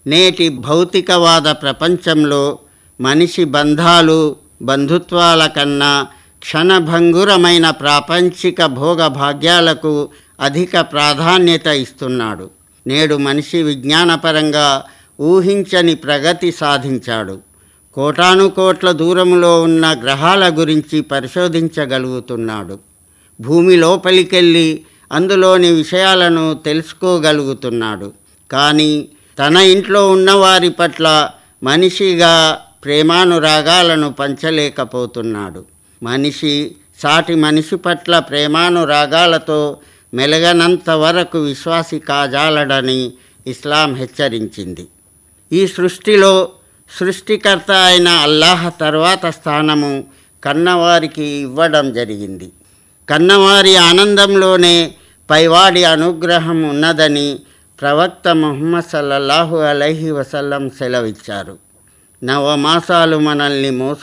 నేటి భౌతికవాద ప్రపంచంలో మనిషి బంధాలు బంధుత్వాల కన్నా క్షణభంగురమైన ప్రాపంచిక భోగభాగ్యాలకు అధిక ప్రాధాన్యత ఇస్తున్నాడు నేడు మనిషి విజ్ఞానపరంగా ఊహించని ప్రగతి సాధించాడు కోటానుకోట్ల దూరంలో ఉన్న గ్రహాల గురించి పరిశోధించగలుగుతున్నాడు భూమి లోపలికెళ్ళి అందులోని విషయాలను తెలుసుకోగలుగుతున్నాడు కానీ తన ఇంట్లో ఉన్నవారి పట్ల మనిషిగా ప్రేమానురాగాలను పంచలేకపోతున్నాడు మనిషి సాటి మనిషి పట్ల ప్రేమానురాగాలతో మెలగనంత వరకు విశ్వాసి కాజాలడని ఇస్లాం హెచ్చరించింది ఈ సృష్టిలో సృష్టికర్త అయిన అల్లాహ్ తర్వాత స్థానము కన్నవారికి ఇవ్వడం జరిగింది కన్నవారి ఆనందంలోనే పైవాడి అనుగ్రహం ఉన్నదని ప్రవక్త ముహమ్మద్ సల్లల్లాహు అలైహి వసల్లం సెలవిచ్చారు నవమాసాలు మనల్ని మోస